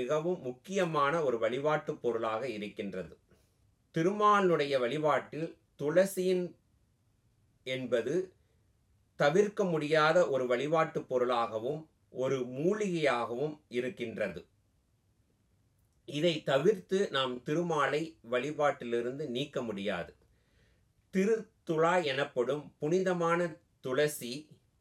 மிகவும் முக்கியமான ஒரு வழிபாட்டு பொருளாக இருக்கின்றது திருமாலுடைய வழிபாட்டில் துளசியின் என்பது தவிர்க்க முடியாத ஒரு வழிபாட்டு பொருளாகவும் ஒரு மூலிகையாகவும் இருக்கின்றது இதை தவிர்த்து நாம் திருமாலை வழிபாட்டிலிருந்து நீக்க முடியாது திருத்துழா எனப்படும் புனிதமான துளசி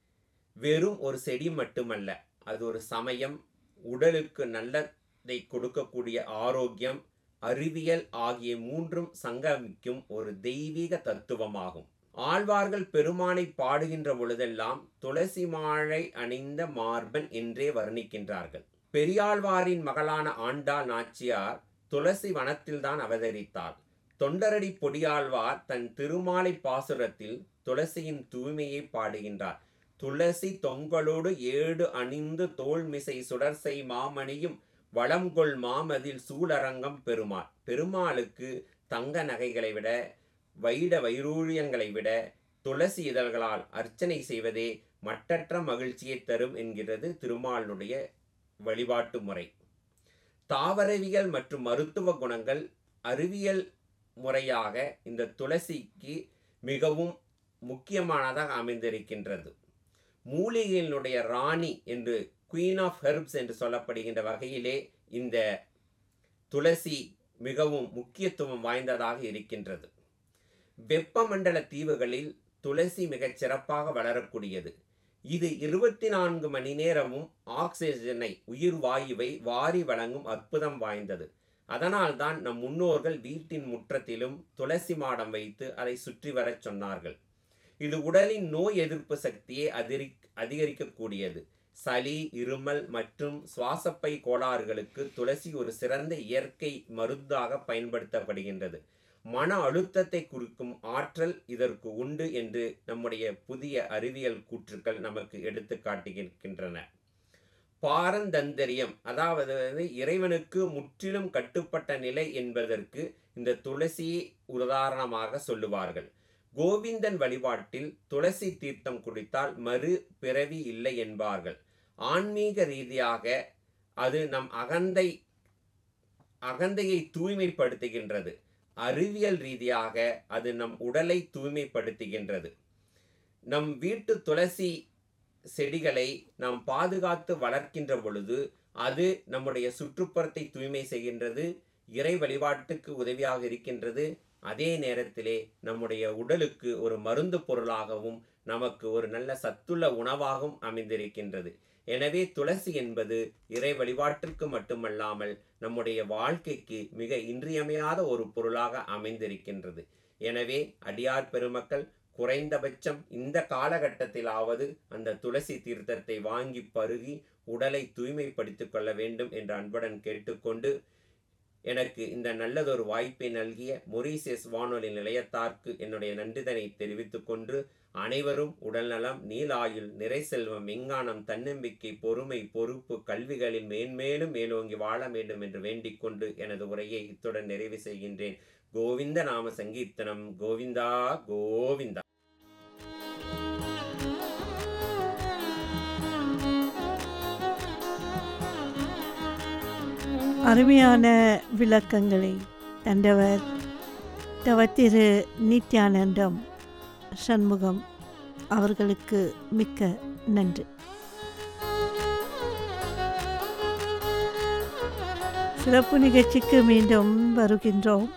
வெறும் ஒரு செடி மட்டுமல்ல அது ஒரு சமயம் உடலுக்கு நல்லதை கொடுக்கக்கூடிய ஆரோக்கியம் அறிவியல் ஆகிய மூன்றும் சங்கமிக்கும் ஒரு தெய்வீக தத்துவமாகும் ஆழ்வார்கள் பெருமானை பாடுகின்ற பொழுதெல்லாம் துளசி மாழை அணிந்த மார்பன் என்றே வர்ணிக்கின்றார்கள் பெரியாழ்வாரின் மகளான ஆண்டாள் நாச்சியார் துளசி வனத்தில்தான் அவதரித்தாள் தொண்டரடி பொடியாழ்வார் தன் திருமாலை பாசுரத்தில் துளசியின் தூய்மையை பாடுகின்றார் துளசி தொங்கலோடு ஏடு அணிந்து தோல்மிசை சுடர்சை மாமணியும் வளம்கொள் மாமதில் சூழரங்கம் பெருமாள் பெருமாளுக்கு தங்க நகைகளை விட வைட வைரூழியங்களை விட துளசி இதழ்களால் அர்ச்சனை செய்வதே மட்டற்ற மகிழ்ச்சியை தரும் என்கிறது திருமாலுடைய வழிபாட்டு முறை தாவரவியல் மற்றும் மருத்துவ குணங்கள் அறிவியல் முறையாக இந்த துளசிக்கு மிகவும் முக்கியமானதாக அமைந்திருக்கின்றது மூலிகையினுடைய ராணி என்று குயின் ஆஃப் ஹெர்ப்ஸ் என்று சொல்லப்படுகின்ற வகையிலே இந்த துளசி மிகவும் முக்கியத்துவம் வாய்ந்ததாக இருக்கின்றது வெப்பமண்டல தீவுகளில் துளசி மிகச் சிறப்பாக வளரக்கூடியது இது இருபத்தி நான்கு மணி நேரமும் ஆக்சிஜனை உயிர் வாயுவை வாரி வழங்கும் அற்புதம் வாய்ந்தது அதனால்தான் நம் முன்னோர்கள் வீட்டின் முற்றத்திலும் துளசி மாடம் வைத்து அதை சுற்றி வரச் சொன்னார்கள் இது உடலின் நோய் எதிர்ப்பு சக்தியை அதிரி அதிகரிக்கக்கூடியது சளி இருமல் மற்றும் சுவாசப்பை கோளாறுகளுக்கு துளசி ஒரு சிறந்த இயற்கை மருந்தாக பயன்படுத்தப்படுகின்றது மன அழுத்தத்தை குறிக்கும் ஆற்றல் இதற்கு உண்டு என்று நம்முடைய புதிய அறிவியல் கூற்றுக்கள் நமக்கு எடுத்து காட்டுகின்றன பாரந்தந்தரியம் அதாவது வந்து இறைவனுக்கு முற்றிலும் கட்டுப்பட்ட நிலை என்பதற்கு இந்த துளசியை உதாரணமாக சொல்லுவார்கள் கோவிந்தன் வழிபாட்டில் துளசி தீர்த்தம் குடித்தால் மறு பிறவி இல்லை என்பார்கள் ஆன்மீக ரீதியாக அது நம் அகந்தை அகந்தையை தூய்மைப்படுத்துகின்றது அறிவியல் ரீதியாக அது நம் உடலை தூய்மைப்படுத்துகின்றது நம் வீட்டு துளசி செடிகளை நாம் பாதுகாத்து வளர்க்கின்ற பொழுது அது நம்முடைய சுற்றுப்புறத்தை தூய்மை செய்கின்றது இறை வழிபாட்டுக்கு உதவியாக இருக்கின்றது அதே நேரத்திலே நம்முடைய உடலுக்கு ஒரு மருந்து பொருளாகவும் நமக்கு ஒரு நல்ல சத்துள்ள உணவாகவும் அமைந்திருக்கின்றது எனவே துளசி என்பது இறை வழிபாட்டிற்கு மட்டுமல்லாமல் நம்முடைய வாழ்க்கைக்கு மிக இன்றியமையாத ஒரு பொருளாக அமைந்திருக்கின்றது எனவே அடியார் பெருமக்கள் குறைந்தபட்சம் இந்த காலகட்டத்திலாவது அந்த துளசி தீர்த்தத்தை வாங்கி பருகி உடலை தூய்மைப்படுத்திக் கொள்ள வேண்டும் என்று அன்புடன் கேட்டுக்கொண்டு எனக்கு இந்த நல்லதொரு வாய்ப்பை நல்கிய மொரீசியஸ் வானொலி நிலையத்தார்க்கு என்னுடைய நன்றிதனை தெரிவித்துக் கொண்டு அனைவரும் உடல்நலம் நீலாயுள் நிறை செல்வம் விஞ்ஞானம் தன்னம்பிக்கை பொறுமை பொறுப்பு கல்விகளில் மேன்மேலும் மேலோங்கி வாழ வேண்டும் என்று வேண்டிக் கொண்டு எனது உரையை இத்துடன் நிறைவு செய்கின்றேன் கோவிந்த நாம சங்கீர்த்தனம் கோவிந்தா கோவிந்தா அருமையான விளக்கங்களை தந்தவர் தவத்திரு நித்யானந்தம் சண்முகம் அவர்களுக்கு மிக்க நன்றி சிறப்பு நிகழ்ச்சிக்கு மீண்டும் வருகின்றோம்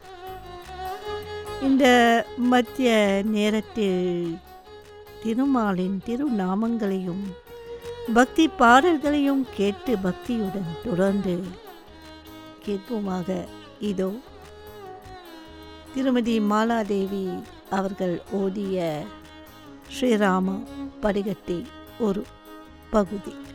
இந்த மத்திய நேரத்தில் திருமாலின் திருநாமங்களையும் பக்தி பாடல்களையும் கேட்டு பக்தியுடன் தொடர்ந்து கேட்போமாக இதோ திருமதி மாலாதேவி அவர்கள் ஓதிய ஸ்ரீராம படிகத்தை ஒரு பகுதி